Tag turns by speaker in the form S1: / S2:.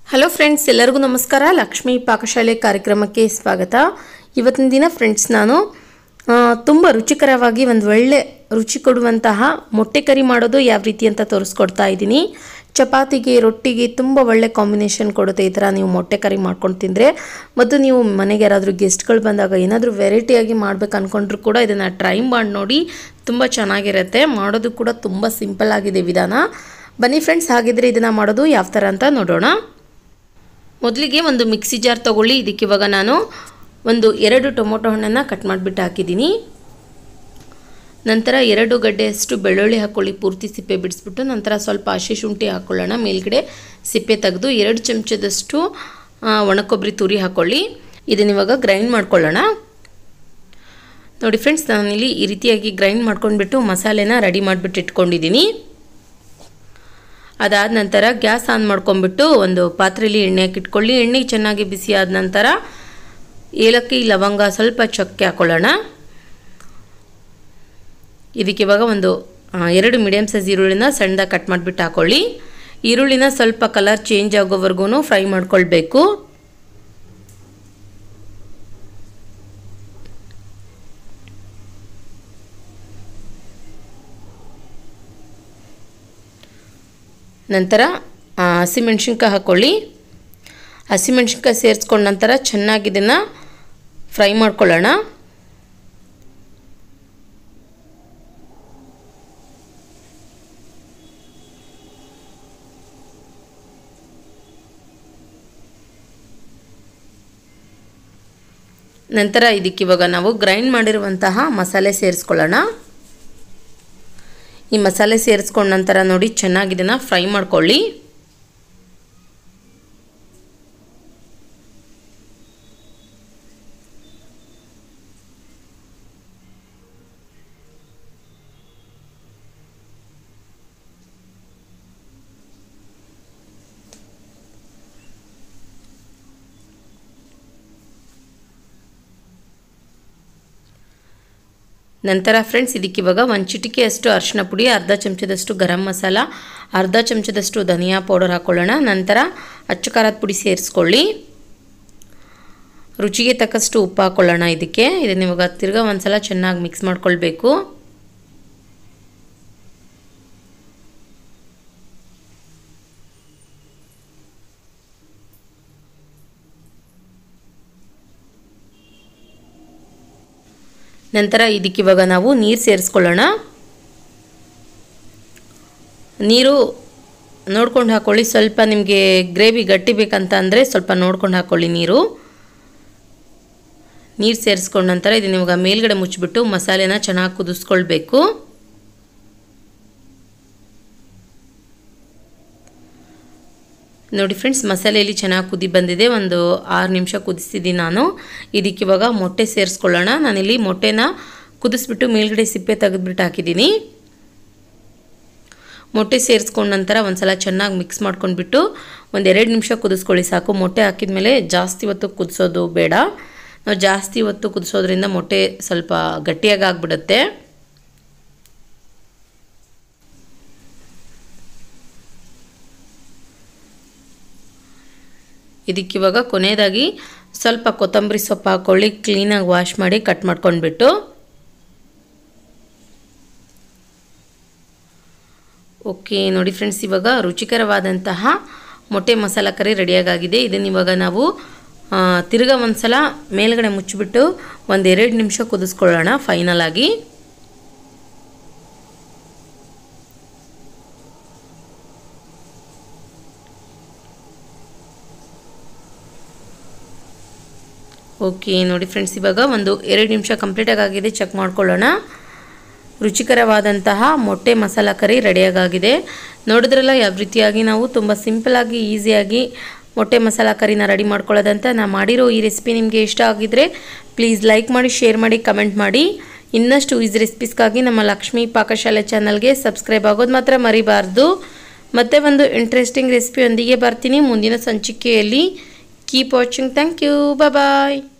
S1: hello friends ಎಲ್ಲರಿಗೂ ನಮಸ್ಕಾರ ಲಕ್ಷ್ಮೀ ಪಾಕಶಾಲೆ ಕಾರ್ಯಕ್ರಮಕ್ಕೆ ಸ್ವಾಗತ ಇವತ್ತಿನ ದಿನ ಫ್ರೆಂಡ್ಸ್ ನಾನು ಆ, ತುಂಬ ರುಚಿಕರವಾಗಿ ಒಂದು ಒಳ್ಳೆ ರುಚಿ ಕೊಡುವಂತಹ ಮೊಟ್ಟೆ ಕರಿ ಮಾಡೋದು ಯಾವ ರೀತಿ ಅಂತ ತೋರಿಸ್ಕೊಡ್ತಾ ಇದ್ದೀನಿ ಚಪಾತಿಗೆ ರೊಟ್ಟಿಗೆ ತುಂಬ ಒಳ್ಳೆ ಕಾಂಬಿನೇಷನ್ ಕೊಡುತ್ತೆ ಈ ಥರ ನೀವು ಮೊಟ್ಟೆ ಕರಿ ಮಾಡ್ಕೊಂಡು ತಿಂದರೆ ಮತ್ತು ನೀವು ಮನೆಗೆ ಯಾರಾದರೂ ಗೆಸ್ಟ್ಗಳು ಬಂದಾಗ ಏನಾದರೂ ವೆರೈಟಿಯಾಗಿ ಮಾಡ್ಬೇಕು ಅಂದ್ಕೊಂಡ್ರು ಕೂಡ ಇದನ್ನು ಟ್ರೈ ಮಾಡಿ ನೋಡಿ ತುಂಬ ಚೆನ್ನಾಗಿರುತ್ತೆ ಮಾಡೋದು ಕೂಡ ತುಂಬ ಸಿಂಪಲ್ ಆಗಿದೆ ವಿಧಾನ ಬನ್ನಿ ಫ್ರೆಂಡ್ಸ್ ಹಾಗಿದ್ರೆ ಇದನ್ನು ಮಾಡೋದು ಯಾವ ಥರ ಅಂತ ನೋಡೋಣ ಮೊದಲಿಗೆ ಒಂದು ಮಿಕ್ಸಿ ಜಾರ್ ತೊಗೊಳ್ಳಿ ಇದಕ್ಕೆ ಇವಾಗ ನಾನು ಒಂದು ಎರಡು ಟೊಮೊಟೊ ಹಣ್ಣನ್ನು ಕಟ್ ಮಾಡಿಬಿಟ್ಟು ಹಾಕಿದ್ದೀನಿ ನಂತರ ಎರಡು ಗಡ್ಡೆಯಷ್ಟು ಬೆಳ್ಳುಳ್ಳಿ ಹಾಕ್ಕೊಳ್ಳಿ ಪೂರ್ತಿ ಸಿಪ್ಪೆ ಬಿಡಿಸ್ಬಿಟ್ಟು ನಂತರ ಸ್ವಲ್ಪ ಹಸಿ ಶುಂಠಿ ಹಾಕ್ಕೊಳ್ಳೋಣ ಮೇಲ್ಗಡೆ ಸಿಪ್ಪೆ ತೆಗೆದು ಎರಡು ಚಮಚದಷ್ಟು ಆ, ಒಣಕೊಬ್ಬರಿ ತುರಿ ಹಾಕ್ಕೊಳ್ಳಿ ಇದನ್ನ ಇವಾಗ ಗ್ರೈಂಡ್ ಮಾಡ್ಕೊಳ್ಳೋಣ ನೋಡಿ ಫ್ರೆಂಡ್ಸ್ ನಾನಿಲ್ಲಿ ಈ ರೀತಿಯಾಗಿ ಗ್ರೈಂಡ್ ಮಾಡ್ಕೊಂಡ್ಬಿಟ್ಟು ಮಸಾಲೆನ ರೆಡಿ ಮಾಡಿಬಿಟ್ಟು ಇಟ್ಕೊಂಡಿದ್ದೀನಿ ಅದಾದ ನಂತರ ಗ್ಯಾಸ್ ಆನ್ ಮಾಡ್ಕೊಂಡ್ಬಿಟ್ಟು ಒಂದು ಪಾತ್ರೆಯಲ್ಲಿ ಎಣ್ಣೆ ಹಾಕಿಟ್ಕೊಳ್ಳಿ ಎಣ್ಣೆ ಚೆನ್ನಾಗಿ ಬಿಸಿ ಆದ ನಂತರ ಏಲಕ್ಕಿ ಲವಂಗ ಸ್ವಲ್ಪ ಚಕ್ಕೆ ಹಾಕೊಳ್ಳೋಣ ಇದಕ್ಕೆ ಇವಾಗ ಒಂದು ಆ, ಎರಡು ಮೀಡಿಯಮ್ ಸೈಜ್ ಈರುಳ್ಳಿನ ಸಣ್ಣದಾಗಿ ಕಟ್ ಮಾಡಿಬಿಟ್ಟು ಹಾಕೊಳ್ಳಿ ಈರುಳ್ಳಿನ ಸ್ವಲ್ಪ ಕಲರ್ ಚೇಂಜ್ ಆಗೋವರೆಗೂ ಫ್ರೈ ಮಾಡ್ಕೊಳ್ಬೇಕು ನಂತರ ಆ, ಹಸಿಮೆಣ್ಸಿನ್ಕಾಯಿ ಹಾಕ್ಕೊಳ್ಳಿ ಹಸಿಮೆಣ್ಸಿನ್ಕಾಯಿ ಸೇರಿಸ್ಕೊಂಡ ನಂತರ ಚೆನ್ನಾಗಿ ಇದನ್ನು ಫ್ರೈ ಮಾಡ್ಕೊಳ್ಳೋಣ ನಂತರ ಇದಕ್ಕೆ ಇವಾಗ ನಾವು ಗ್ರೈಂಡ್ ಮಾಡಿರುವಂತಹ ಮಸಾಲೆ ಸೇರಿಸ್ಕೊಳ್ಳೋಣ ಈ ಮಸಾಲೆ ಸೇರಿಸ್ಕೊಂಡ ನಂತರ ನೋಡಿ ಚೆನ್ನಾಗಿ ಇದನ್ನು ಫ್ರೈ ಮಾಡ್ಕೊಳ್ಳಿ ನಂತರ ಫ್ರೆಂಡ್ಸ್ ಇದಕ್ಕೆ ಇವಾಗ ಒಂದು ಚಿಟಿಕೆಯಷ್ಟು ಅರಿಶಿನ ಪುಡಿ ಅರ್ಧ ಚಮಚದಷ್ಟು ಗರಂ ಮಸಾಲ ಅರ್ಧ ಚಮಚದಷ್ಟು ಧನಿಯಾ ಪೌಡರ್ ಹಾಕ್ಕೊಳ್ಳೋಣ ನಂತರ ಅಚ್ಚು ಖಾರದ ಪುಡಿ ಸೇರಿಸ್ಕೊಳ್ಳಿ ರುಚಿಗೆ ತಕ್ಕಷ್ಟು ಉಪ್ಪು ಹಾಕ್ಕೊಳ್ಳೋಣ ಇದಕ್ಕೆ ಇದನ್ನ ಇವಾಗ ತಿರ್ಗಾ ಒಂದ್ಸಲ ಚೆನ್ನಾಗಿ ಮಿಕ್ಸ್ ಮಾಡ್ಕೊಳ್ಬೇಕು ನಂತರ ಇದಕ್ಕೆ ಇವಾಗ ನಾವು ನೀರು ಸೇರಿಸ್ಕೊಳ್ಳೋಣ ನೀರು ನೋಡ್ಕೊಂಡು ಹಾಕ್ಕೊಳ್ಳಿ ಸ್ವಲ್ಪ ನಿಮಗೆ ಗ್ರೇವಿ ಗಟ್ಟಿ ಬೇಕಂತ ಅಂದರೆ ಸ್ವಲ್ಪ ನೋಡ್ಕೊಂಡು ಹಾಕ್ಕೊಳ್ಳಿ ನೀರು ನೀರು ಸೇರಿಸ್ಕೊಂಡ ನಂತರ ಇದನ್ನ ಇವಾಗ ಮೇಲ್ಗಡೆ ಮುಚ್ಚಿಬಿಟ್ಟು ಮಸಾಲೆನ ಚೆನ್ನಾಗಿ ಕುದಿಸ್ಕೊಳ್ಬೇಕು ನೋಡಿ ಫ್ರೆಂಡ್ಸ್ ಮಸಾಲೆಯಲ್ಲಿ ಚೆನ್ನಾಗಿ ಕುದಿ ಬಂದಿದೆ ಒಂದು ಆರು ನಿಮಿಷ ಕುದಿಸಿದ್ದೀನಿ ನಾನು ಇದಕ್ಕೆ ಇವಾಗ ಮೊಟ್ಟೆ ಸೇರಿಸ್ಕೊಳ್ಳೋಣ ನಾನಿಲ್ಲಿ ಮೊಟ್ಟೆನ ಕುದಿಸ್ಬಿಟ್ಟು ಮೇಲ್ಗಡೆ ಸಿಪ್ಪೆ ತೆಗೆದ್ಬಿಟ್ಟು ಹಾಕಿದ್ದೀನಿ ಮೊಟ್ಟೆ ಸೇರಿಸ್ಕೊಂಡ ನಂತರ ಒಂದ್ಸಲ ಚೆನ್ನಾಗಿ ಮಿಕ್ಸ್ ಮಾಡ್ಕೊಂಡ್ಬಿಟ್ಟು ಒಂದು ಎರಡು ನಿಮಿಷ ಕುದಿಸ್ಕೊಳ್ಳಿ ಸಾಕು ಮೊಟ್ಟೆ ಹಾಕಿದ್ಮೇಲೆ ಜಾಸ್ತಿ ಹೊತ್ತು ಕುದಿಸೋದು ಬೇಡ ನಾವು ಜಾಸ್ತಿ ಹೊತ್ತು ಕುದಿಸೋದ್ರಿಂದ ಮೊಟ್ಟೆ ಸ್ವಲ್ಪ ಗಟ್ಟಿಯಾಗಿ ಆಗಿಬಿಡುತ್ತೆ ಇದಕ್ಕಿವಾಗ ಕೊನೆಯದಾಗಿ ಸ್ವಲ್ಪ ಕೊತ್ತಂಬರಿ ಸೊಪ್ಪು ಹಾಕ್ಕೊಳ್ಳಿ ಕ್ಲೀನಾಗಿ ವಾಶ್ ಮಾಡಿ ಕಟ್ ಮಾಡ್ಕೊಂಡ್ಬಿಟ್ಟು ಓಕೆ ನೋಡಿ ಫ್ರೆಂಡ್ಸ್ ಇವಾಗ ರುಚಿಕರವಾದಂತಹ ಮೊಟ್ಟೆ ಮಸಾಲ ಕರಿ ರೆಡಿಯಾಗಿದೆ ಇದನ್ನು ಇವಾಗ ನಾವು ಆ, ತಿರ್ಗಾ ಒಂದ್ಸಲ ಮೇಲ್ಗಡೆ ಮುಚ್ಚಿಬಿಟ್ಟು ಒಂದೆರಡು ನಿಮಿಷ ಕುದಿಸ್ಕೊಳ್ಳೋಣ ಫೈನಲ್ ಆಗಿ ಓಕೆ ನೋಡಿ ಫ್ರೆಂಡ್ಸ್ ಇವಾಗ ಒಂದು ಎರಡು ನಿಮಿಷ ಕಂಪ್ಲೀಟಾಗಿ ಆಗಿದೆ ಚೆಕ್ ಮಾಡ್ಕೊಳ್ಳೋಣ ರುಚಿಕರವಾದಂತಹ ಮೊಟ್ಟೆ ಮಸಾಲ ಕರಿ ರೆಡಿಯಾಗಿದೆ ನೋಡಿದ್ರಲ್ಲ ಯಾವ ರೀತಿಯಾಗಿ ನಾವು ತುಂಬ ಸಿಂಪಲಾಗಿ ಈಸಿಯಾಗಿ ಮೊಟ್ಟೆ ಮಸಾಲ ಕರಿನ ರೆಡಿ ಮಾಡ್ಕೊಳ್ಳೋದಂತ ನಾ ಮಾಡಿರೋ ಈ ರೆಸಿಪಿ ನಿಮಗೆ ಇಷ್ಟ ಆಗಿದ್ರೆ ಪ್ಲೀಸ್ ಲೈಕ್ ಮಾಡಿ ಶೇರ್ ಮಾಡಿ ಕಮೆಂಟ್ ಮಾಡಿ ಇನ್ನಷ್ಟು ಈಸಿ ರೆಸಿಪೀಸ್ಗಾಗಿ ನಮ್ಮ ಲಕ್ಷ್ಮೀ ಪಾಕಶಾಲೆ ಚಾನಲ್ಗೆ ಸಬ್ಸ್ಕ್ರೈಬ್ ಆಗೋದು ಮಾತ್ರ ಮರಿಬಾರ್ದು ಮತ್ತೆ ಒಂದು ಇಂಟ್ರೆಸ್ಟಿಂಗ್ ರೆಸಿಪಿಯೊಂದಿಗೆ ಬರ್ತೀನಿ ಮುಂದಿನ ಸಂಚಿಕೆಯಲ್ಲಿ keep watching thank you bye